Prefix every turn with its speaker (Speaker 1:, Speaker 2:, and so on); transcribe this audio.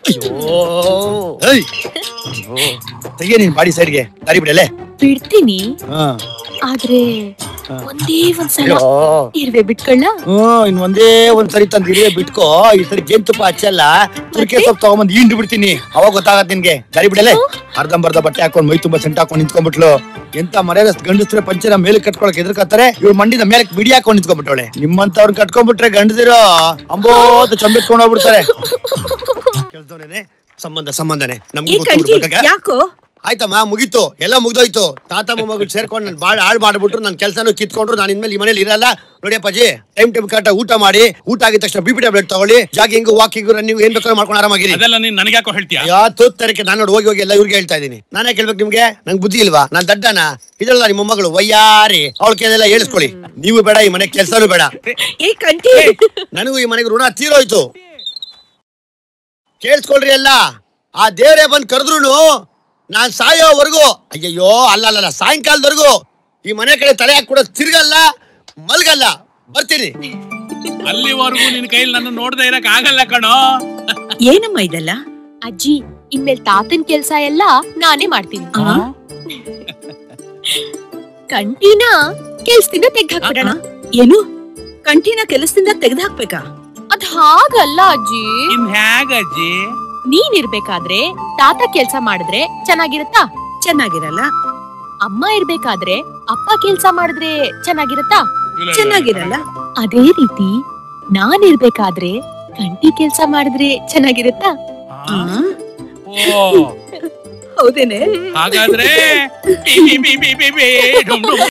Speaker 1: ಏಯ್ ತೆಗಿಯ ನೀನ್ ಬಾಡಿ ಸೈಡ್ಗೆ ದಾರಿ ಬಿಡಲೆ
Speaker 2: ಬಿಡ್ತೀನಿ
Speaker 1: ಹಾ
Speaker 2: ಆದ್ರೆ ಒಂದೇ ಒಂದ್ಸಲ ಇರ್ವೆ ಬಿಟ್ಕೊಳ್ಳ
Speaker 1: ಹ್ಮ್ ಇನ್ ಒಂದೇ ಒಂದ್ ಸರಿ ತಂದ್ ಇರುವೆ ಬಿಟ್ಕೋ ಈ ಸರಿ ಜೇನ್ತುಪ್ಪ ಹಚ್ಚಲ್ಲ ತುರ್ಕೆ ಸೊಪ್ಪು ತಗೊಂಬಂದ್ ಹಿಂಡ್ ಬಿಡ್ತೀನಿ ಅವಾಗ ಗೊತ್ತಾಗತ್ ನಿನ್ಗೆ ದಾರಿ ಬಿಡಲೆ ಅರ್ಧಂಬರ್ಧ ಬಟ್ಟೆ ಹಾಕೊಂಡ್ ಮೈ ತುಂಬಾ ಸೆಂಟ್ ಹಾಕೊಂಡ್ ನಿಂತ್ಕೊಂಡ್ಬಿಟ್ಲು ಎಂತ ಮರ್ಯಾದಸ್ ಗಂಡಸ್ರೆ ಪಂಚರ ಮೇಲೆ ಕಟ್ಕೊಳಕ್ ಎದುರ್ಕತ್ತಾರೆ ಇವ್ರು ಮಂಡಿದ ಮೇಲೆ ಬಿಡಿ ಹಾಕೊಂಡ್ ನಿಂತ್ಕೊಂಡ್ಬಿಟ್ಟವಳೆ ನಿಮ್ಮಂತವ್ರನ್ನ ಕಟ್ಕೊಂಡ್ಬಿಟ್ರೆ ಗಂಡದಿರೋ ಅಂಬೋತ್ ಚಂಬಿಟ್ಕೊಂಡ್ ಹೋಗ್ಬಿಡ್ತಾರೆ ಕೆಲ್ಸದವ್ರೇನೆ ಸಂಬಂಧ ಸಂಬಂಧನೆ ನಮ್ಗೆ
Speaker 3: ಈ ಕಂಟಿ
Speaker 1: ಗೊತ್ತು
Speaker 3: ಯಾಕೋ
Speaker 1: ಆಯ್ತಮ್ಮ ಮುಗೀತು ಎಲ್ಲ ಮುಗ್ದೋಯ್ತು ತಾತ ಮೊಮ್ಮಗಳು ಸೇರ್ಕೊಂಡು ನನ್ ಬಾಳ್ ಹಾಳು ಮಾಡ್ಬಿಟ್ರು ನನ್ ಕೆಲಸನೂ ಕಿತ್ಕೊಂಡ್ರು ನಾನು ಇನ್ಮೇಲೆ ಈ ಮನೇಲಿ ಇರಲ್ಲ ನೋಡಿಯಪ್ಪಾಜಿ ಟೈಮ್ ಟೈಮ್ ಕರೆಕ್ಟ್ ಊಟ ಮಾಡಿ ಊಟ ಆಗಿದ ತಕ್ಷಣ ಬಿ ಪಿ ಟ್ಯಾಬ್ಲೆಟ್ ತಗೊಳ್ಳಿ ಜಾಗಿಂಗ್ ವಾಕಿಂಗ್ ರನ್ನಿಂಗ್ ಏನ್ ಬೇಕಾದ್ರೂ ಮಾಡ್ಕೊಂಡು ಆರಾಮಾಗಿರಿ
Speaker 4: ಅದೆಲ್ಲ ನೀನ್ ನನಗೆ ಯಾಕೋ ಹೇಳ್ತೀಯ
Speaker 1: ಯಾ ತೋತ್ತರಕ್ಕೆ ನಾನು ನೋಡಿ ಹೋಗಿ ಹೋಗಿ ಎಲ್ಲ ಇವ್ರಿಗೆ ಹೇಳ್ತಾ ಇದೀನಿ ನಾನೇ ಕೇಳ್ಬೇಕು ನಿಮ್ಗೆ ನಂಗೆ ಬುದ್ಧಿ ಇಲ್ವಾ ನಾನ್ ದಡ್ಡನ ಇದಲ್ಲ ನಿಮ್ಮ ಮೊಮ್ಮಗಳು ವಯ್ಯಾರಿ ಅವಳ ಕೇಳೆಲ್ಲ ಹೇಳಿಸ್ಕೊಳ್ಳಿ ನೀವು ಬೇಡ ಈ ಮನೆ ಕೆಲ್ಸನೂ ಬೇಡ
Speaker 3: ಈ ಕಂಟಿ
Speaker 1: ನನಗೂ ಈ ಮನೆಗೆ ಋಣ ತೀರೋಯ್ತು ಕೇಳಿಸ್ಕೊಳ್ರಿ ಎಲ್ಲ ಆ ದೇವ್ರೇ ಬಂದ್ ಕರೆದ್ರು ನಾನ್ ಸಾಯೋವರೆಗೂ ಅಯ್ಯಯ್ಯೋ ಅಲ್ಲ ಅಲ್ಲ ಸಾಯಂಕಾಲದವರೆಗೂ ಈ ಮನೆ ಕಡೆ ತಲೆ ಹಾಕಿ ಕೂಡ ತಿರ್ಗಲ್ಲ ಮಲ್ಗಲ್ಲ ಬರ್ತೀನಿ
Speaker 4: ಅಲ್ಲಿವರೆಗೂ ನಿನ್ ಕೈಲಿ ನನ್ನ ನೋಡ್ದೆ ಇರಕ್ ಆಗಲ್ಲ ಕಣೋ
Speaker 3: ಏನಮ್ಮ ಇದೆಲ್ಲ
Speaker 2: ಅಜ್ಜಿ ಇನ್ಮೇಲ್ ತಾತನ್ ಕೆಲ್ಸ ಎಲ್ಲ ನಾನೇ ಮಾಡ್ತೀನಿ
Speaker 3: ಆ?
Speaker 2: ಕಂಟಿನ ಕೆಲ್ಸದಿಂದ ತೆಗ್ದ್ ಹಾಕ್ಬಿಡೋಣ
Speaker 3: ಏನು ಕಂಟಿನ ಕೆಲಸದಿಂದ ತೆಗೆದಾಕ್ಬೇಕಾ
Speaker 2: ಅದ್ ಹಾಗಲ್ಲ ಅಜ್ಜಿ
Speaker 4: ಇನ್ ಹ್ಯಾಗ ಅಜ್ಜಿ
Speaker 2: ನೀನ್ ಇರ್ಬೇಕಾದ್ರೆ ತಾತ ಕೆಲ್ಸ ಮಾಡಿದ್ರೆ ಚೆನ್ನಾಗಿರುತ್ತಾ
Speaker 3: ಚೆನ್ನಾಗಿರಲ್ಲ
Speaker 2: ಅಮ್ಮ ಇರ್ಬೇಕಾದ್ರೆ ಅಪ್ಪ ಕೆಲ್ಸ ಮಾಡಿದ್ರೆ ಚೆನ್ನಾಗಿರುತ್ತಾ
Speaker 4: ಇಲ್ಲ, ಇಲ್ಲ,
Speaker 3: ಚೆನ್ನಾಗಿರಲ್ಲ
Speaker 2: ಅದೇ ರೀತಿ ನಾನ್ ಇರ್ಬೇಕಾದ್ರೆ ಕಂಟಿ ಕೆಲ್ಸ ಮಾಡಿದ್ರೆ ಚೆನ್ನಾಗಿರುತ್ತಾ
Speaker 4: ಆ?
Speaker 3: ಆ?
Speaker 4: ಓ
Speaker 3: ಹೌದೇನೆ
Speaker 4: ಹಾಗಾದ್ರೆ ಬಿ ಬಿ ಬಿ ಬಿ ಬಿ ಡುಮ್ ಡುಮ್